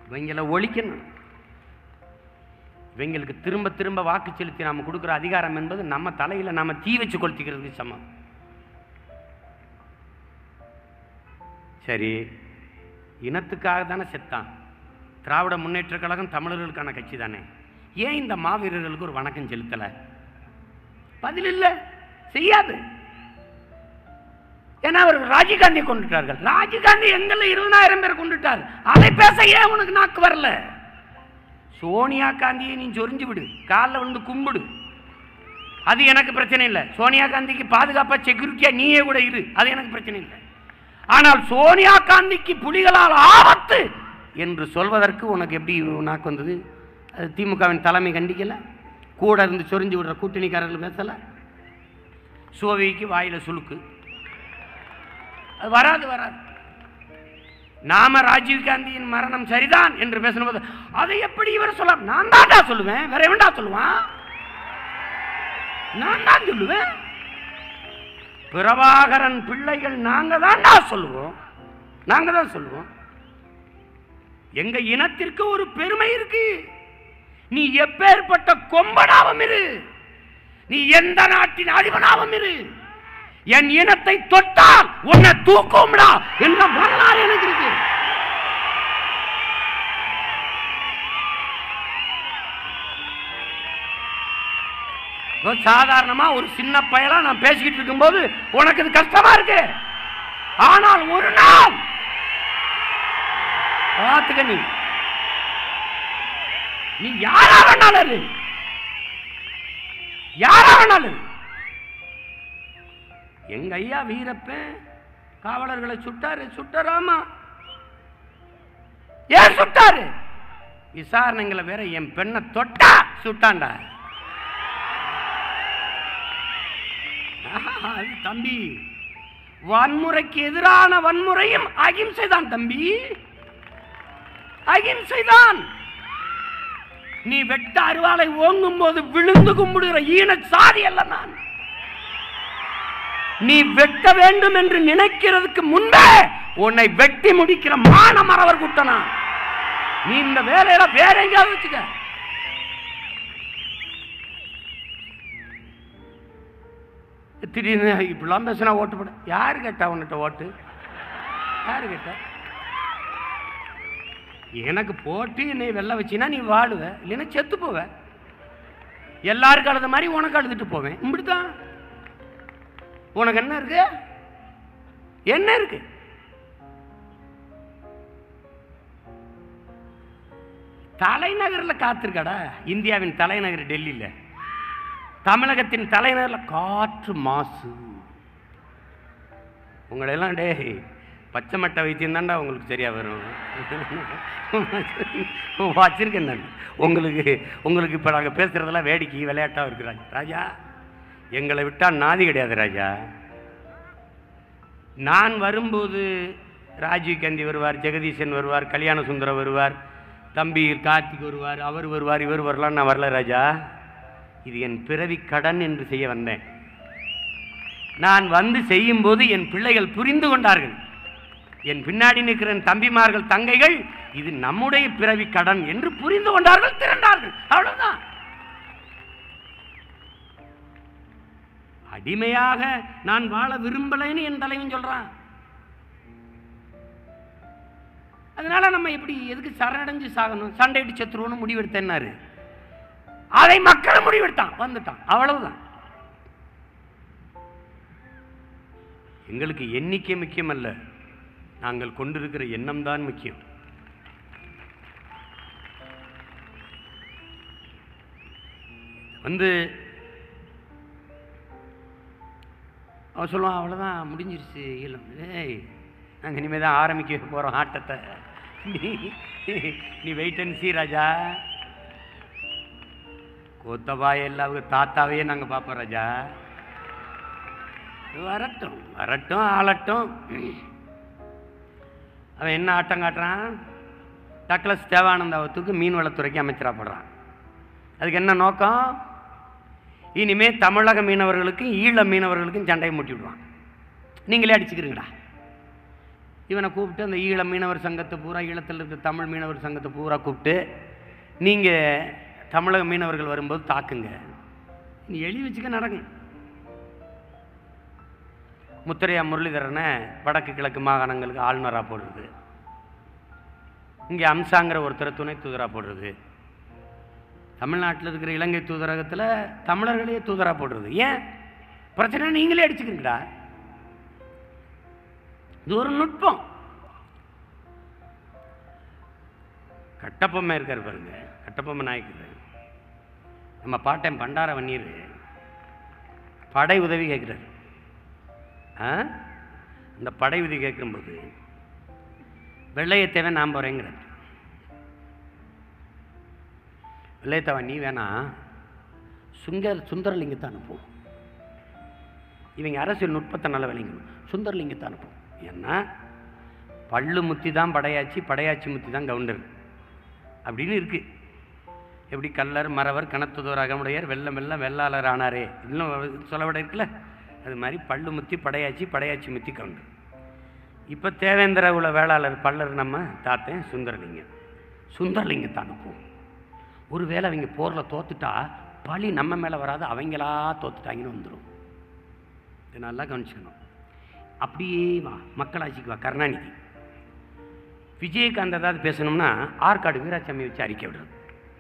இவங்களை ஒழிக்கணும் இவங்களுக்கு திரும்ப திரும்ப வாக்கு செலுத்தி நாம கொடுக்குற அதிகாரம் என்பது நம்ம தலையில நாம தீ வச்சு கொளுத்திக்கிறதுக்கு சமம் சரி இனத்துக்காக தானே செத்தான் திராவிட முன்னேற்ற கழகம் தமிழர்களுக்கான கட்சி தானே ஏன் இந்த மாவீரர்களுக்கு ஒரு வணக்கம் செலுத்தல பதில் இல்லை செய்யாது ஏன்னா அவர் ராஜீவ்காந்தி கொண்டுட்டார்கள் ராஜீவ்காந்தி எங்கள்ல இருபதாயிரம் பேர் கொண்டுட்டார் அதை பேச ஏன் உனக்கு நாக்கு வரல சோனியா காந்தியை நீ சொரிஞ்சு விடு காலில் வந்து கும்பிடு அது எனக்கு பிரச்சனை இல்லை சோனியா காந்திக்கு பாதுகாப்பா செக்யூரிட்டியா நீயே கூட இரு அது எனக்கு பிரச்சனை இல்லை ஆனால் சோனியா காந்திக்கு புலிகளால் ஆபத்து என்று சொல்வதற்கு உனக்கு எப்படி நாக்கு வந்தது அது திமுகவின் தலைமை கண்டிக்கல கூட இருந்து சொரிஞ்சு விடுற கூட்டணிக்காரர்கள் பேசல சோவிக்கு வாயில சுளுக்கு அது வராது வராது நாம ராஜீவ் காந்தியின் மரணம் சரிதான் என்று பேசும்போது அதை எப்படி இவர் சொல்ல நான் தான்டா சொல்லுவேன் வேற எவன்டா சொல்லுவான் நான் தான் சொல்லுவேன் பிரபாகரன் பிள்ளைகள் நாங்க தான்டா சொல்லுவோம் நாங்க தான் சொல்லுவோம் எங்க இனத்திற்கு ஒரு பெருமை இருக்கு நீ எப்பேற்பட்ட கொம்பனாவும் இரு நீ எந்த நாட்டின் அதிபனாவும் இரு என் இனத்தை தொட்டால் உன்னை தூக்கும்டா என்ற வரலாறு எனக்கு இருக்கு இப்போ சாதாரணமா ஒரு சின்ன பயலா நான் பேசிக்கிட்டு இருக்கும்போது உனக்கு இது கஷ்டமா இருக்கு ஆனால் ஒரு நாள் பார்த்துக்க நீ நீ யாரா வேணாலும் இரு. யாரா வேணாலும் இரு. எங்க ஐயா வீரப்பன் காவலர்களை சுட்டாரு சுட்டராமா ஏன் சுட்டாரு விசாரணைங்களை வேற என் பெண்ணை தொட்டா சுட்டான்டா ஆஹா, அது தம்பி வன்முறைக்கு எதிரான வன்முறையும் அகிம்சை தான் தம்பி அகிம்சை தான் நீ வெட்ட அருவாளை ஓங்கும் போது விழுந்து கும்பிடுகிற ஈன சாதி அல்ல நான் நீ வெட்ட வேண்டும் என்று நினைக்கிறதுக்கு முன்பே உன்னை வெட்டி முடிக்கிற மான மறவர் குட்டனா நீ இந்த வேலையில வேற எங்கேயாவது வச்சுக்க திடீர்னு இப்படிலாம் பேசினா ஓட்டு போட யாரு கேட்டா உன்கிட்ட ஓட்டு யாரு கேட்டா எனக்கு போட்டு என்னை வெள்ள வச்சினா நீ வாழுவ இல்லைன்னா செத்து போவ எல்லாருக்கும் அழுத மாதிரி உனக்கு அழுதுட்டு போவேன் இப்படித்தான் உனக்கு என்ன இருக்கு என்ன இருக்கு தலைநகர்ல காத்திருக்கடா இந்தியாவின் தலைநகர் டெல்லியில தமிழகத்தின் தலைநகர்ல காற்று மாசு உங்களெல்லாம் டேய் பச்சை மட்டை வைத்தியம் தான்டா உங்களுக்கு சரியா வரும் வச்சிருக்கேன் நான் உங்களுக்கு உங்களுக்கு இப்போ நாங்கள் பேசுறதெல்லாம் வேடிக்கை விளையாட்டாக இருக்கு ராஜா ராஜா எங்களை விட்டால் நாதி கிடையாது ராஜா நான் வரும்போது ராஜீவ் காந்தி வருவார் ஜெகதீசன் வருவார் கல்யாண சுந்தரம் வருவார் தம்பி கார்த்திக் வருவார் அவர் வருவார் இவர் வரலாம் நான் வரல ராஜா இது என் பிறவி கடன் என்று செய்ய வந்தேன் நான் வந்து செய்யும்போது என் பிள்ளைகள் புரிந்து கொண்டார்கள் என் பின்னாடி நிற்கிற என் தம்பிமார்கள் தங்கைகள் இது நம்முடைய பிறவி கடன் என்று புரிந்து கொண்டார்கள் திரண்டார்கள் அவ்வளவுதான் அடிமையாக நான் வாழ விரும்பலைன்னு என் தலைவன் சொல்றான் அதனால நம்ம எப்படி எதுக்கு சரணடைஞ்சு சாகணும் சண்டையிட்டு செத்துருவோம்னு முடிவெடுத்தேன்னாரு அதை மக்கள் முடிவெடுத்தான் வந்துட்டான் அவ்வளவுதான் எங்களுக்கு எண்ணிக்கை முக்கியம் அல்ல நாங்கள் கொண்டிருக்கிற எண்ணம் தான் முக்கியம் வந்து அவன் சொல்லுவான் அவ்வளோதான் முடிஞ்சிருச்சு ஈழம் ஏய் நாங்கள் இனிமேல் தான் ஆரம்பிக்க போகிறோம் ஆட்டத்தை நீ நீ wait and see Raja Gotabaya எல்லாவுக்கு தாத்தாவையே நாங்கள் பார்ப்போம் ராஜா வரட்டும் வரட்டும் ஆளட்டும் அவன் என்ன ஆட்டம் காட்டுறான் டக்ளஸ் தேவானந்தாவத்துக்கு மீன்வளத்துறைக்கு அமைச்சராக போடுறான் அதுக்கு என்ன நோக்கம் இனிமே தமிழக மீனவர்களுக்கும் ஈழ மீனவர்களுக்கும் சண்டையை மூட்டி விடுவான் நீங்களே அடிச்சுக்கிறீங்களா இவனை கூப்பிட்டு அந்த ஈழ மீனவர் சங்கத்தை பூரா ஈழத்தில் இருக்க தமிழ் மீனவர் சங்கத்தை பூரா கூப்பிட்டு நீங்கள் தமிழக மீனவர்கள் வரும்போது தாக்குங்க நீ எழுதி வச்சுக்க நடக்கும் முத்தரையா முரளிதரனை வடக்கு கிழக்கு மாகாணங்களுக்கு ஆளுநராக போடுறது இங்கே அம்சாங்கிற ஒருத்தரை துணை தூதராக போடுறது தமிழ்நாட்டில் இருக்கிற இலங்கை தூதரகத்தில் தமிழர்களையே தூதராக போடுறது ஏன் பிரச்சனை நீங்களே அடிச்சுக்கிறீங்களா இது ஒரு நுட்பம் கட்டப்பொம்மை இருக்கார் பாருங்க கட்டப்பொம்மை நாயக்கர் நம்ம பாட்டன் பண்டார வன்னியர் படை உதவி கேட்குறாரு ஆ இந்த படை உதவி கேட்கும்போது வெள்ளையத்தேவன் நான் போகிறேங்கிறார் வெள்ளையத்தவன் நீ வேணா சுங்கர் சுந்தரலிங்கத்தை அனுப்பும் இவங்க அரசியல் நுட்பத்தை நல்ல விளங்கணும் சுந்தரலிங்கத்தை அனுப்பும் ஏன்னா பள்ளு முத்தி தான் படையாச்சி படையாச்சி முத்தி தான் கவுண்டர் அப்படின்னு இருக்கு எப்படி கல்லர் மறவர் கணத்துதோர் அகமுடையர் வெள்ளம் வெள்ளம் வெள்ளாளர் ஆனாரே இன்னும் சொல்ல விட இருக்குல்ல அது மாதிரி பள்ளு முத்தி படையாச்சி படையாச்சி முத்தி கவுண்டர் இப்போ தேவேந்திர குல வேளாளர் பல்லர் நம்ம தாத்தன் சுந்தரலிங்கம் சுந்தரலிங்கத்தை அனுப்புவோம் ஒருவேளை அவங்க போரில் தோத்துட்டா பழி நம்ம மேலே வராது அவங்களா தோத்துட்டாங்கன்னு வந்துடும் இதை நல்லா கவனிச்சுக்கணும் அப்படியே வா மக்களாட்சிக்கு வா கருணாநிதி விஜயகாந்த் ஏதாவது பேசணும்னா ஆற்காடு வீராசாமி வச்சு அறிக்கை விடுறது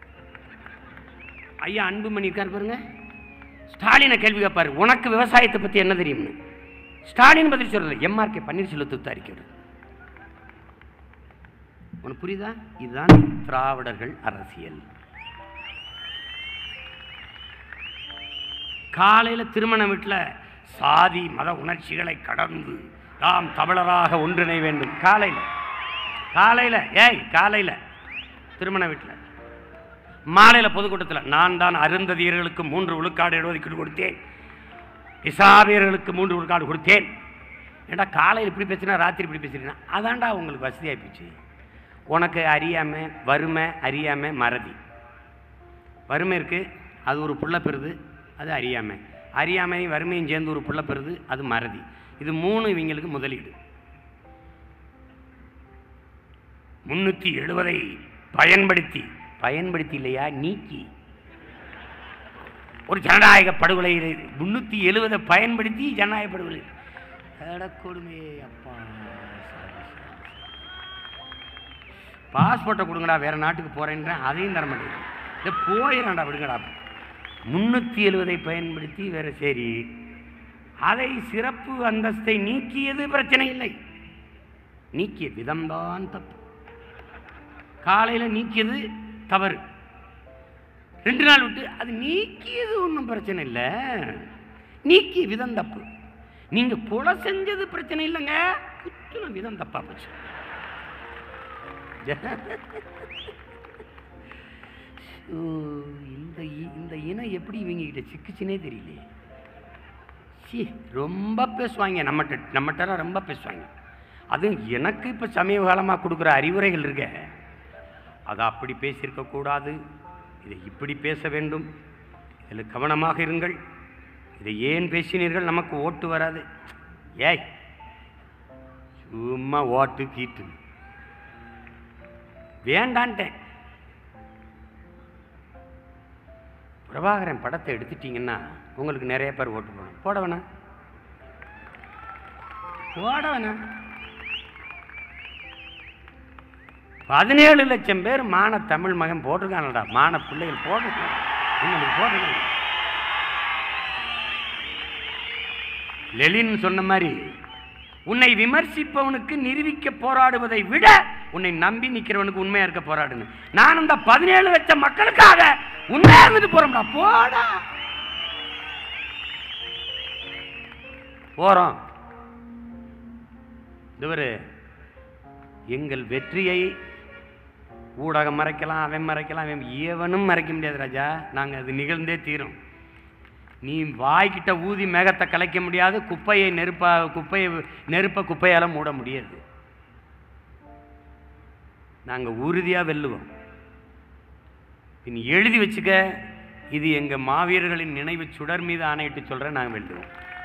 ஐயா அன்புமணி இருக்கார் பாருங்க ஸ்டாலினை கேள்வி கேட்பாரு உனக்கு விவசாயத்தை பற்றி என்ன தெரியும்னு ஸ்டாலின் பதில் சொல்றது எம்ஆர்கே பன்னீர்செல்வத்துக்கு அறிக்கை விடுறது உனக்கு புரியுதா இதுதான் திராவிடர்கள் அரசியல் காலையில் திருமண வீட்டில் சாதி மத உணர்ச்சிகளை கடந்து நாம் தமிழராக ஒன்றிணை வேண்டும் காலையில் காலையில் ஏய் காலையில் திருமண வீட்டில் மாலையில் பொதுக்கூட்டத்தில் நான் தான் அருந்ததியர்களுக்கு மூன்று விழுக்காடு இடஒதுக்கீடு கொடுத்தேன் இசாபியர்களுக்கு மூன்று விழுக்காடு கொடுத்தேன் ஏண்டா காலையில் இப்படி பேசினா ராத்திரி இப்படி பேசுறீங்கன்னா அதான்டா உங்களுக்கு வசதியாகி போச்சு உனக்கு அறியாமை வறுமை அறியாமை மறதி வறுமை இருக்குது அது ஒரு புள்ள பெறுது அது அறியாமை அறியாமையும் வறுமையும் சேர்ந்து ஒரு புள்ள பெறுது அது மறதி இது மூணு இவங்களுக்கு முதலீடு முன்னூற்றி எழுபதை பயன்படுத்தி பயன்படுத்தி இல்லையா நீக்கி ஒரு ஜனநாயக படுகொலை முன்னூற்றி எழுபதை பயன்படுத்தி ஜனநாயக படுகொலை அட கொடுமை அப்பா பாஸ்போர்ட்டை கொடுங்கடா வேற நாட்டுக்கு போறேன்றேன் அதையும் தர மாட்டேங்குது இதை போயிடறான்டா விடுங்கடா முன்னூற்றி எழுபதை பயன்படுத்தி வேற சரி அதை சிறப்பு அந்தஸ்தை நீக்கியது பிரச்சனை இல்லை நீக்கிய விதம்தான் தப்பு காலையில் நீக்கியது தவறு ரெண்டு நாள் விட்டு அது நீக்கியது ஒன்றும் பிரச்சனை இல்லை நீக்கிய விதம் தப்பு நீங்க கொலை செஞ்சது பிரச்சனை இல்லைங்க குத்துன விதம் தப்பா போச்சு ஓ, இந்த இ- இந்த இனம் எப்படி இவங்க கிட்ட சிக்குச்சுனே தெரியலையே சி ரொம்ப பேசுவாங்க நம்மகிட்ட நம்மகிட்ட ரொம்ப பேசுவாங்க அதுவும் எனக்கு இப்போ சமீப காலமாக கொடுக்குற அறிவுரைகள் இருக்க அதை அப்படி பேசியிருக்க கூடாது இதை இப்படி பேச வேண்டும் இதில் கவனமாக இருங்கள் இதை ஏன் பேசினீர்கள் நமக்கு ஓட்டு வராது ஏய் சும்மா ஓட்டு கீட்டு வேண்டான்ட்டேன் பிரபாகரன் படத்தை எடுத்துட்டீங்கன்னா உங்களுக்கு நிறைய பேர் ஓட்டு போடணும் போட வேணாம் போட வேணாம் பதினேழு லட்சம் பேர் மான தமிழ் மகன் போட்டிருக்கானடா மான பிள்ளைகள் போட்டிருக்காங்க உங்களுக்கு போட்டிருக்காங்க லெலின் சொன்ன மாதிரி உன்னை விமர்சிப்பவனுக்கு நிரூபிக்க போராடுவதை விட உன்னை நம்பி நிக்கிறவனுக்கு உண்மையா இருக்க போராடுன்னு நான் இந்த பதினேழு லட்சம் மக்களுக்காக உண்மையா இருந்துட்டு போறோம்டா போடா போறோம் இவரு எங்கள் வெற்றியை ஊடகம் மறைக்கலாம் அவன் மறைக்கலாம் அவன் எவனும் மறைக்க முடியாது ராஜா நாங்கள் அது நிகழ்ந்தே தீரும் நீ வாய்க்கிட்ட ஊதி மேகத்தை கலைக்க முடியாது குப்பையை நெருப்பா குப்பையை நெருப்ப குப்பையால் மூட முடியாது நாங்கள் உறுதியாக வெல்லுவோம் நீ எழுதி வச்சுக்க இது எங்கள் மாவீரர்களின் நினைவு சுடர் மீது ஆணையிட்டு சொல்கிறேன் நாங்கள் வெல்லுவோம்